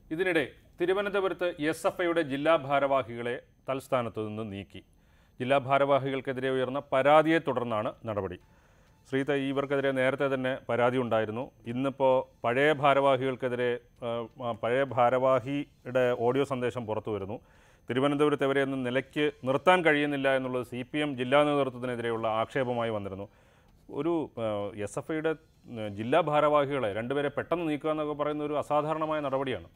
ഇതിനിടെ തിരുവനന്തപുരത്ത് S F ഐയുടെ ജില്ലാ ഭാരവാഹികളെ തൽസ്ഥാനത്തു നിന്ന് നീക്കി ജില്ലാ ഭാരവാഹികൾക്കെതിരെ ഉയർന്ന പരാതിയെ തുടർന്നാണ് നടപടി ശ്രീത ഇവർക്കെതിരെ നേരത്തെ തന്നെ പരാതി ഉണ്ടായിരുന്നു ഇന്നിപ്പോൾ പഴയ ഭാരവാഹികൾക്കെതിരെ ആ, ആ, പഴയ ഭാരവാഹിയുടെ ഓഡിയോ സന്ദേശം പുറത്തു വരുന്നു തിരുവനന്തപുരത്ത് ഇവരെയൊന്നും നിലയ്ക്ക് നിർത്താൻ കഴിയുന്നില്ല എന്നുള്ളത് സി പി എം ജില്ലാ നേതൃത്വത്തിനെതിരെയുള്ള ആക്ഷേപമായി വന്നിരുന്നു ഒരു എസ് എഫ് ഐയുടെ ജില്ലാ ഭാരവാഹികളെ രണ്ടുപേരെ പെട്ടെന്ന് നീക്കുക എന്നൊക്കെ പറയുന്ന ഒരു അസാധാരണമായ നടപടിയാണ്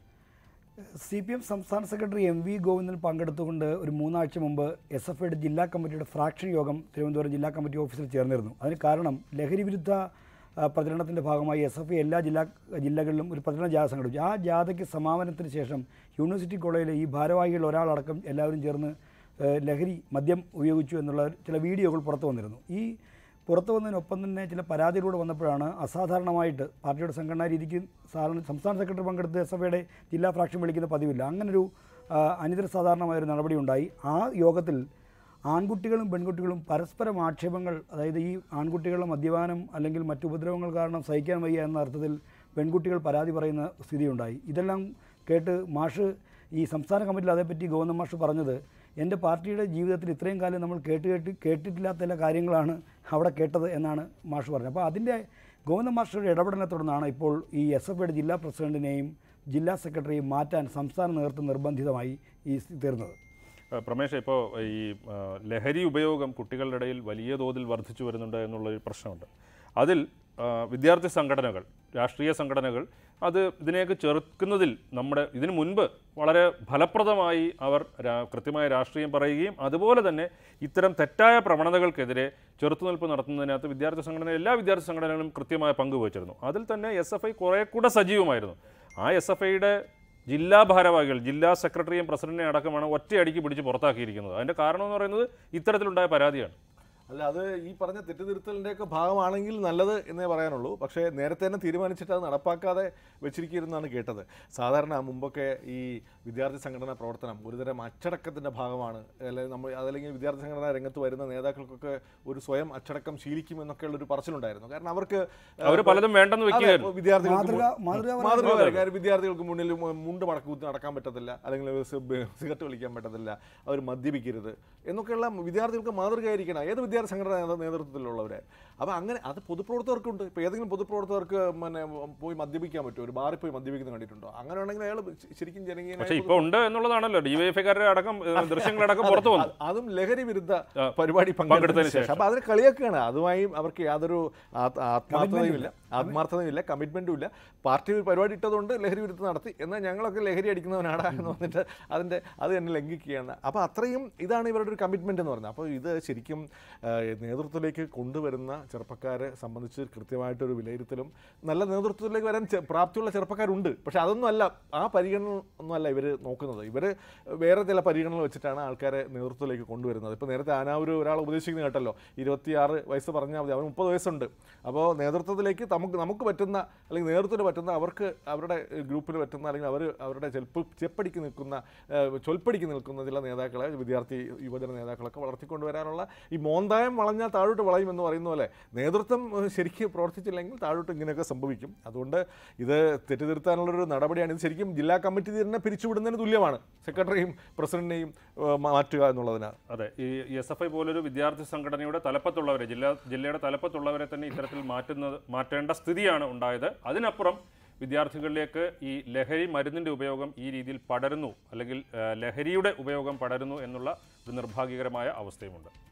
സി പി എം സംസ്ഥാന സെക്രട്ടറി എം വി ഗോവിന്ദൻ പങ്കെടുത്തുകൊണ്ട് ഒരു മൂന്നാഴ്ച മുമ്പ് എസ് എഫ് ഐയുടെ ജില്ലാ കമ്മിറ്റിയുടെ ഫ്രാക്ഷൻ യോഗം തിരുവനന്തപുരം ജില്ലാ കമ്മിറ്റി ഓഫീസിൽ ചേർന്നിരുന്നു അതിന് കാരണം ലഹരി വിരുദ്ധ ആ, പ്രചരണത്തിൻ്റെ ഭാഗമായി എസ് എഫ് ഐ എല്ലാ ജില്ലാ ജില്ലകളിലും ഒരു പ്രചരണ ജാഥ സംഘടിപ്പിച്ചു ആ ജാഥയ്ക്ക് സമാപനത്തിന് ശേഷം യൂണിവേഴ്സിറ്റി കോളേജിലെ ഈ ഭാരവാഹികൾ ഒരാളടക്കം എല്ലാവരും ചേർന്ന് ഏ, ലഹരി മദ്യം ഉപയോഗിച്ചു എന്നുള്ള ചില വീഡിയോകൾ പുറത്തു വന്നിരുന്നു ഈ പുറത്തു വന്നതിനൊപ്പം തന്നെ ചില പരാതികളൂടെ വന്നപ്പോഴാണ് അസാധാരണമായിട്ട് പാർട്ടിയുടെ സംഘടനാ രീതിക്ക് സാധാരണ സംസ്ഥാന സെക്രട്ടറി പങ്കെടുത്ത് എസ് എഫ് ഐയുടെ ജില്ലാ ഫ്രാക്ഷൻ വിളിക്കുന്ന പതിവില്ല അങ്ങനൊരു ആ, അനിതര സാധാരണമായൊരു നടപടി ഉണ്ടായി ആ യോഗത്തിൽ ആൺകുട്ടികളും പെൺകുട്ടികളും പരസ്പരം ആക്ഷേപങ്ങൾ അതായത് ഈ ആൺകുട്ടികളുടെ മദ്യപാനം അല്ലെങ്കിൽ മറ്റു ഉപദ്രവങ്ങൾ കാരണം സഹിക്കാൻ വയ്യ എന്ന അർത്ഥത്തിൽ പെൺകുട്ടികൾ പരാതി പറയുന്ന സ്ഥിതിയുണ്ടായി ഇതെല്ലാം കേട്ട് മാഷ് ഈ സംസ്ഥാന കമ്മിറ്റിയിൽ അതേപ്പറ്റി ഗോവിന്ദ മാഷ് പറഞ്ഞത് എൻ്റെ പാർട്ടിയുടെ ജീവിതത്തിൽ ഇത്രയും കാലം നമ്മൾ കേട്ട് കേട്ട് കേട്ടിട്ടില്ലാത്ത ചില കാര്യങ്ങളാണ് അവിടെ കേട്ടത് എന്നാണ് മാഷ് പറഞ്ഞത് അപ്പോൾ അതിൻ്റെ ഗോവിന്ദ മാഷയുടെ ഇടപെടലിനെ തുടർന്നാണ് ഇപ്പോൾ ഈ എസ് എഫ് ഐയുടെ ജില്ലാ പ്രസിഡന്റിനെയും ജില്ലാ സെക്രട്ടറിയെയും മാറ്റാൻ സംസ്ഥാന നേതൃത്വം നിർബന്ധിതമായി ഈ തീർന്നത് ആ, പ്രമേഷ് ഇപ്പോൾ ഈ ആ, ലഹരി ഉപയോഗം കുട്ടികളുടെ ഇടയിൽ വലിയ തോതിൽ വർദ്ധിച്ചു വരുന്നുണ്ട് എന്നുള്ളൊരു പ്രശ്നമുണ്ട് അതിൽ ആ, വിദ്യാർത്ഥി സംഘടനകൾ രാഷ്ട്രീയ സംഘടനകൾ അത് ഇതിനെയൊക്കെ ചെറുക്കുന്നതിൽ നമ്മുടെ ഇതിനു മുൻപ് വളരെ ഫലപ്രദമായി അവർ രാ- കൃത്യമായ രാഷ്ട്രീയം പറയുകയും അതുപോലെ തന്നെ ഇത്തരം തെറ്റായ പ്രവണതകൾക്കെതിരെ ചെറുത്തുനിൽപ്പ് നടത്തുന്നതിനകത്ത് വിദ്യാർത്ഥി സംഘടന എല്ലാ വിദ്യാർത്ഥി സംഘടനകളും കൃത്യമായ പങ്ക് വഹിച്ചിരുന്നു അതിൽ തന്നെ എസ് എഫ് ഐ കുറേ കൂടെ സജീവമായിരുന്നു ആ എസ് എഫ് ഐയുടെ ജില്ലാ ഭാരവാഹികൾ ജില്ലാ സെക്രട്ടറിയും പ്രസിഡന്റിനെ അടക്കമാണ് ഒറ്റയടിക്ക് പിടിച്ച് പുറത്താക്കിയിരിക്കുന്നത് അതിൻ്റെ കാരണം എന്ന് പറയുന്നത് ഇത്തരത്തിലുണ്ടായ പരാതിയാണ് അല്ല അത് ഈ പറഞ്ഞ തെറ്റുതിരുത്തലിൻ്റെയൊക്കെ ഭാഗമാണെങ്കിൽ നല്ലത് എന്നേ പറയാനുള്ളൂ പക്ഷേ നേരത്തെ തന്നെ തീരുമാനിച്ചിട്ട് അത് നടപ്പാക്കാതെ വെച്ചിരിക്കുന്നതാണ് കേട്ടത് സാധാരണ മുമ്പൊക്കെ ഈ വിദ്യാർത്ഥി സംഘടനാ പ്രവർത്തനം ഒരുതരം അച്ചടക്കത്തിൻ്റെ ഭാഗമാണ് അല്ലെങ്കിൽ നമ്മൾ അതല്ലെങ്കിൽ വിദ്യാർത്ഥി സംഘടനാ രംഗത്ത് വരുന്ന നേതാക്കൾക്കൊക്കെ ഒരു സ്വയം അച്ചടക്കം ശീലിക്കുമെന്നൊക്കെയുള്ള ഒരു പറച്ചിലുണ്ടായിരുന്നു കാരണം അവർക്ക് അവർ പലതും വേണ്ടെന്ന് അതെ, വെക്കുകയായിരുന്നു വിദ്യാർത്ഥികൾക്ക് മാതൃക- മു- മാതൃകാപരമായ മാതൃകാപരമായ കാര്യം വിദ്യാർത്ഥികൾക്ക് മുന്നിൽ മു- മുണ്ട് മടക്കി കുത്തി നടക്കാൻ പറ്റത്തില്ല അല്ലെങ്കിൽ സി- സിഗരറ്റ് വലിക്കാൻ പറ്റത്തില്ല അവർ മദ്യപിക്കരുത് എന്നൊക്കെയുള്ള വിദ്യാർത്ഥികൾക്ക് മാതൃകയായിരിക്കണം ഏത് വിദ്യാർത്ഥി സംഘടന നേതൃ- നേതൃത്വത്തിലുള്ളവരെ അപ്പോൾ അങ്ങനെ അത് പൊതുപ്രവർത്തകർക്കുണ്ട് ഇപ്പോൾ ഏതെങ്കിലും പൊതുപ്രവർത്തകർക്ക് പിന്നെ പോയി മദ്യപിക്കാൻ പറ്റുമോ ഒരു ബാറിൽ പോയി മദ്യപിക്കുന്നത് കണ്ടിട്ടുണ്ടോ അങ്ങനെയാണെങ്കിൽ അയാൾ ശരിക്കും ജനകീയ പക്ഷേ ഇപ്പോൾ ഉണ്ട് എന്നുള്ളതാണല്ലോ ഡിവൈഎഫ്ഐക്കാരുടെ അടക്കം ഏഹ്, ദൃശ്യങ്ങളടക്കം പുറത്തു വന്നു അതും ലഹരി വിരുദ്ധ ആ, പരിപാടി പങ്കെടുത്തതിന് പങ്കെടുത്തതിന് ശേഷം അപ്പോൾ അതിന് കളിയാക്കുകയാണ് അതുമായി അവർക്ക് യാതൊരു ആത്- ആത്മാർത്ഥതയും ഇല്ല ആത്മാർത്ഥതയും ഇല്ല കമ്മിറ്റ്മെന്റും ഇല്ല പാർട്ടി ഒരു പരിപാടി ഇട്ടതുകൊണ്ട് ലഹരി വിരുദ്ധം നടത്തി എന്നാൽ ഞങ്ങളൊക്കെ ലഹരി അടിക്കുന്നവനാടാ എന്ന് പറഞ്ഞിട്ട് അതിൻ്റെ അത് തന്നെ ലംഘിക്കുകയാണ് അപ്പോൾ അത്രയും ഇതാണ് ഇവരുടെ ഒരു കമ്മിറ്റ്മെന്റ് എന്ന് പറയുന്നത് അപ്പോൾ ഇത് ശരിക്കും ആ, നേതൃത്വത്തിലേക്ക് കൊണ്ടുവരുന്ന ചെറുപ്പക്കാരെ സംബന്ധിച്ച് കൃത്യമായിട്ടൊരു വിലയിരുത്തലും നല്ല നേതൃത്വത്തിലേക്ക് വരാൻ ചെ- പ്രാപ്തിയുള്ള ചെറുപ്പക്കാരുണ്ട് പക്ഷേ അതൊന്നും അല്ല ആ പരിഗണന ഒന്നും അല്ല ഇവർ നോക്കുന്നത് ഇവർ വേറെ ചില പരിഗണനകൾ വെച്ചിട്ടാണ് ആൾക്കാരെ നേതൃത്വത്തിലേക്ക് കൊണ്ടുവരുന്നത് ഇപ്പോൾ നേരത്തെ അനാവൂർ ഒരാൾ ഉപദേശിക്കുന്നത് കേട്ടല്ലോ ഇരുപത്തിയാറ് വയസ്സ് പറഞ്ഞാൽ മതി അവന് മുപ്പത് വയസ്സുണ്ട് അപ്പോൾ നേതൃത്വത്തിലേക്ക് നമുക്ക് നമുക്ക് പറ്റുന്ന അല്ലെങ്കിൽ നേതൃത്വത്തിന് പറ്റുന്ന അവർക്ക് അവരുടെ ഗ്രൂപ്പിൽ പറ്റുന്ന അല്ലെങ്കിൽ അവർ അവരുടെ ചെൽപ്പ് ചെപ്പടിക്ക് നിൽക്കുന്ന ഏഹ്, ചൊൽപ്പടിക്ക് നിൽക്കുന്ന ചില നേതാക്കളെ വിദ്യാർത്ഥി യുവജന നേതാക്കളൊക്കെ വളർത്തിക്കൊണ്ടുവരാനുള്ള ഈ മോന്തായം വളഞ്ഞാൽ താഴോട്ട് വളയും എന്ന് പറയുന്ന പോലെ നേതൃത്വം ഏഹ്, ശരിക്കും പ്രവർത്തിച്ചില്ലെങ്കിൽ താഴോട്ട് ഇങ്ങനെയൊക്കെ സംഭവിക്കും അതുകൊണ്ട് ഇത് തെറ്റിതിരുത്താനുള്ളൊരു നടപടിയാണ് ഇത് ശരിക്കും ജില്ലാ കമ്മിറ്റി തന്നെ പിരിച്ചുവിടുന്നതിന് തുല്യമാണ് സെക്രട്ടറിയും പ്രസിഡന്റിനെയും ഏഹ്, മാറ്റുക എന്നുള്ളതിന് അതെ ഈ എസ് എഫ് ഐ പോലൊരു വിദ്യാർത്ഥി സംഘടനയുടെ തലപ്പത്തുള്ളവരെ ജില്ലാ ജില്ലയുടെ തലപ്പത്തുള്ളവരെ തന്നെ ഇത്തരത്തിൽ മാറ്റുന്നത് മാറ്റേണ്ട സ്ഥിതിയാണ് ഉണ്ടായത് അതിനപ്പുറം വിദ്യാർത്ഥികളിലേക്ക് ഈ ലഹരി മരുന്നിൻ്റെ ഉപയോഗം ഈ രീതിയിൽ പടരുന്നു അല്ലെങ്കിൽ ആ, ലഹരിയുടെ ഉപയോഗം പടരുന്നു എന്നുള്ള ഒരു നിർഭാഗ്യകരമായ അവസ്ഥയുമുണ്ട്